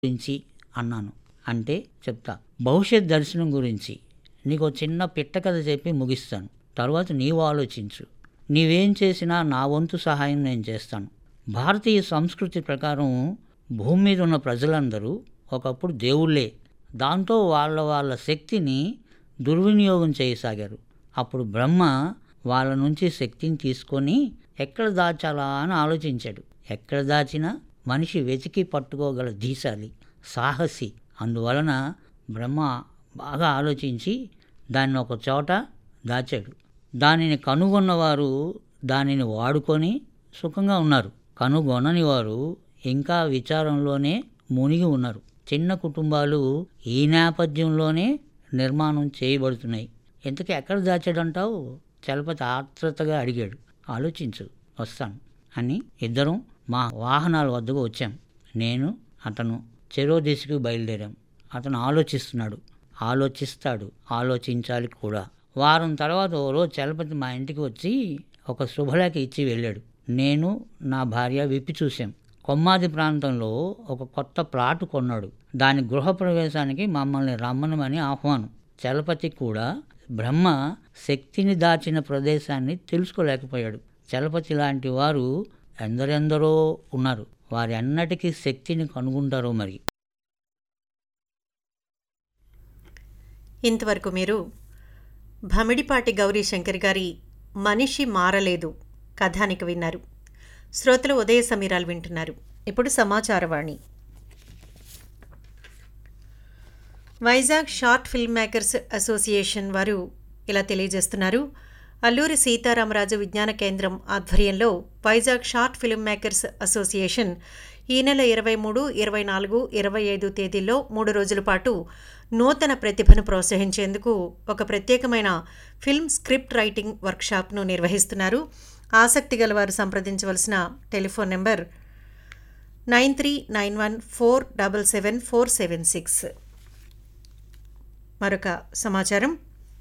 గురించి అన్నాను అంటే చెప్తా భవిష్యత్ దర్శనం గురించి నీకు ఒక చిన్న పిట్ట కథ చెప్పి ముగిస్తాను తర్వాత నీవు ఆలోచించు నీవేం చేసినా నా వంతు సహాయం నేను చేస్తాను భారతీయ సంస్కృతి ప్రకారం భూమి మీద ఉన్న ప్రజలందరూ ఒకప్పుడు దేవుళ్ళే దాంతో వాళ్ళ వాళ్ళ శక్తిని దుర్వినియోగం చేయసాగారు అప్పుడు బ్రహ్మ వాళ్ళ నుంచి శక్తిని తీసుకొని ఎక్కడ దాచాలా అని ఆలోచించాడు ఎక్కడ దాచినా మనిషి వెతికి పట్టుకోగల ధీశాలి సాహసి అందువలన బ్రహ్మ బాగా ఆలోచించి దాన్ని ఒక చోట దాచాడు దానిని కనుగొన్నవారు దానిని వాడుకొని సుఖంగా ఉన్నారు కనుగొనని వారు ఇంకా విచారంలోనే మునిగి ఉన్నారు చిన్న కుటుంబాలు ఈ నేపథ్యంలోనే నిర్మాణం చేయబడుతున్నాయి ఇంతకీ ఎక్కడ దాచాడంటావు చలపతి ఆత్రతగా అడిగాడు ఆలోచించు వస్తాను అని ఇద్దరం మా వాహనాల వద్దకు వచ్చాం నేను అతను చెరో దిశకు బయలుదేరాం అతను ఆలోచిస్తున్నాడు ఆలోచిస్తాడు ఆలోచించాలి కూడా వారం తర్వాత ఓ రోజు చలపతి మా ఇంటికి వచ్చి ఒక శుభలేఖ ఇచ్చి వెళ్ళాడు నేను నా భార్య విప్పి చూశాం కొమ్మాది ప్రాంతంలో ఒక కొత్త ప్లాటు కొన్నాడు దాని గృహప్రవేశానికి మమ్మల్ని రమ్మనమని ఆహ్వానం చలపతి కూడా బ్రహ్మ శక్తిని దాచిన ప్రదేశాన్ని తెలుసుకోలేకపోయాడు చలపతి లాంటి వారు ఎందరెందరో ఉన్నారు వారి అన్నటికీ శక్తిని కనుగొంటారో మరి ఇంతవరకు మీరు భమిడిపాటి గౌరీ శంకర్ గారి మనిషి మారలేదు కథానిక విన్నారు శ్రోతలు ఉదయ సమీరాలు వింటున్నారు ఇప్పుడు సమాచారవాణి Vizag short film makers association వారు ఇలా తెలియజేస్తున్నారు అల్లూరి సీతారామరాజు విజ్ఞాన కేంద్రం ఆధ్వర్యంలో Vizag short film makers association ఈ నెల ఇరవై మూడు ఇరవై నాలుగు ఇరవై ఐదు తేదీల్లో మూడు రోజుల పాటు నూతన ప్రతిభను ప్రోత్సహించేందుకు ఒక ప్రత్యేకమైన ఫిల్మ్ స్క్రిప్ట్ రైటింగ్ వర్క్షాప్ను నిర్వహిస్తున్నారు ఆసక్తి గలవారు సంప్రదించవలసిన telephone number nine three nine one four double seven four seven six మరొక సమాచారం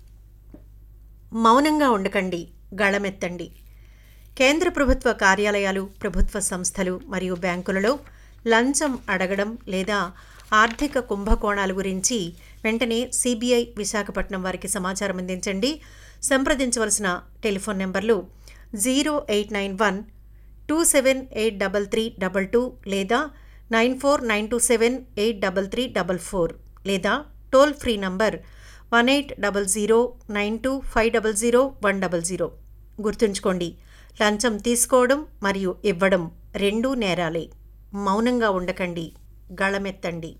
మౌనంగా ఉండకండి గళమెత్తండి కేంద్ర ప్రభుత్వ కార్యాలయాలు ప్రభుత్వ సంస్థలు మరియు బ్యాంకులలో లంచం అడగడం లేదా ఆర్థిక కుంభకోణాల గురించి వెంటనే సిబిఐ విశాఖపట్నం వారికి సమాచారం అందించండి సంప్రదించవలసిన టెలిఫోన్ నెంబర్లు zero eight nine one two seven eight double three double two లేదా nine four nine two seven eight double three double four లేదా toll free number one eight double zero nine two five double zero one double zero గుర్తుంచుకోండి లంచం తీసుకోవడం మరియు ఇవ్వడం రెండూ నేరాలే మౌనంగా ఉండకండి గళమెత్తండి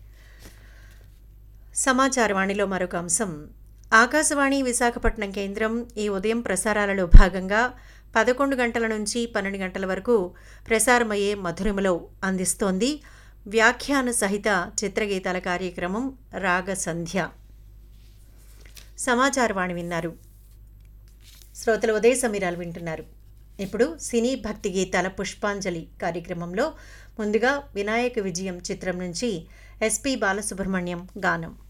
సమాచారవాణిలో మరొక అంశం ఆకాశవాణి విశాఖపట్నం కేంద్రం ఈ ఉదయం ప్రసారాలలో భాగంగా పదకొండు గంటల నుంచి పన్నెండు గంటల వరకు ప్రసారమయ్యే మధురిమలో అందిస్తోంది వ్యాఖ్యాన సహిత చిత్రగీతాల కార్యక్రమం రాగ సంధ్య సమాచారవాణి విన్నారు శ్రోతలు ఉదయ సమీరాలు వింటున్నారు ఇప్పుడు సినీ భక్తి గీతాల పుష్పాంజలి కార్యక్రమంలో ముందుగా వినాయక విజయం చిత్రం నుంచి ఎస్పి బాలసుబ్రహ్మణ్యం గానం